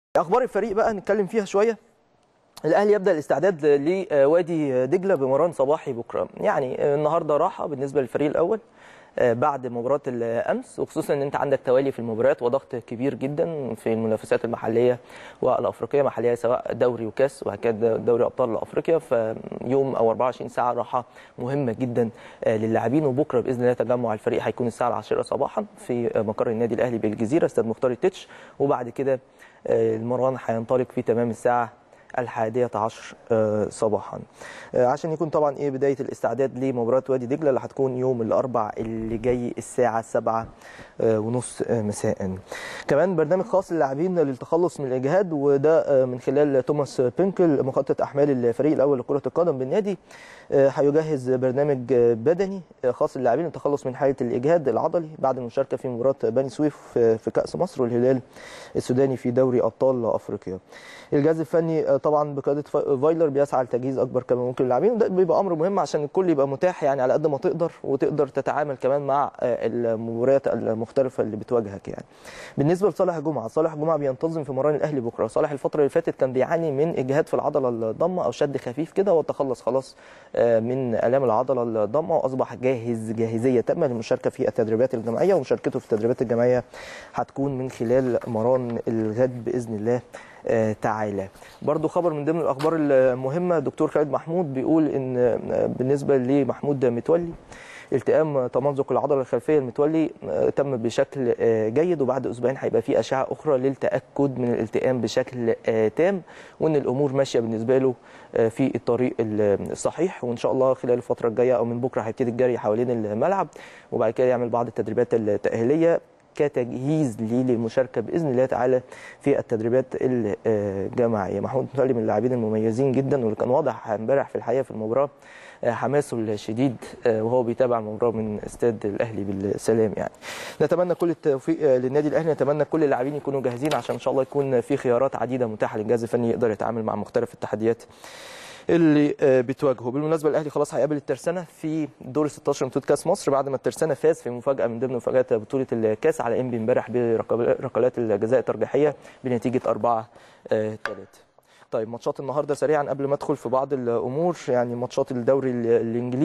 اخبار الفريق بقى نتكلم فيها شويه الاهلي يبدا الاستعداد لوادي دجله بمران صباحي بكره يعني النهارده راحه بالنسبه للفريق الاول بعد مباراه الامس وخصوصا ان انت عندك توالي في المباريات وضغط كبير جدا في المنافسات المحليه والافريقيه محليه سواء دوري وكاس وهكذا دوري ابطال افريقيا فيوم او 24 ساعه راحه مهمه جدا للاعبين وبكره باذن الله تجمع الفريق هيكون الساعه 10 صباحا في مقر النادي الاهلي بالجزيره استاد مختار التتش وبعد كده المران هينطلق في تمام الساعه الحادية عشر صباحا عشان يكون طبعا ايه بداية الاستعداد لمباراة وادي دجلة اللي هتكون يوم الأربع اللي جاي الساعة سبعة ونص مساء كمان برنامج خاص للاعبين للتخلص من الإجهاد وده من خلال توماس بينكل مخطط أحمال الفريق الأول لكرة القدم بالنادي هيجهز برنامج بدني خاص للاعبين للتخلص من حالة الإجهاد العضلي بعد المشاركة في مباراة بني سويف في كأس مصر والهلال السوداني في دوري أبطال أفريقيا الجهاز الفني طبعا بقياده فايلر بيسعى لتجهيز اكبر كما ممكن للاعبين وده بيبقى امر مهم عشان الكل يبقى متاح يعني على قد ما تقدر وتقدر تتعامل كمان مع المباريات المختلفه اللي بتواجهك يعني بالنسبه لصالح جمعه صالح جمعه بينتظم في مران الاهلي بكره صالح الفتره اللي فاتت كان بيعاني من اجهاد في العضله الضمه او شد خفيف كده وتخلص خلاص من الام العضله الضمه واصبح جاهز جاهزيه تامه للمشاركه في التدريبات الجماعيه ومشاركته في التدريبات الجماعيه هتكون من خلال مران الغد باذن الله تعالى برضو خبر من ضمن الاخبار المهمه دكتور خالد محمود بيقول ان بالنسبه لمحمود متولي التئام تمزق العضله الخلفيه المتولي تم بشكل جيد وبعد اسبوعين هيبقى في اشعه اخرى للتاكد من الالتئام بشكل تام وان الامور ماشيه بالنسبه له في الطريق الصحيح وان شاء الله خلال الفتره الجايه او من بكره هيبتدي الجري حوالين الملعب وبعد كده يعمل بعض التدريبات التاهيليه كتجهيز ليه للمشاركه باذن الله تعالى في التدريبات الجماعيه محمود متولي من اللاعبين المميزين جدا واللي كان واضح امبارح في الحقيقه في المباراه حماسه الشديد وهو بيتابع المباراه من استاد الاهلي بالسلام يعني نتمنى كل التوفيق للنادي الاهلي نتمنى كل اللاعبين يكونوا جاهزين عشان ان شاء الله يكون في خيارات عديده متاحه للجهاز الفني يقدر يتعامل مع مختلف التحديات اللي بتواجهه بالمناسبه الاهلي خلاص هيقابل الترسانه في دور 16 بطوله كاس مصر بعد ما الترسانه فاز في مفاجاه من ضمن مفاجات بطوله الكاس على انبي امبارح بركلات الجزاء الترجيحيه بنتيجه 4 3 طيب ماتشات النهارده سريعا قبل ما ادخل في بعض الامور يعني ماتشات الدوري الانجليزي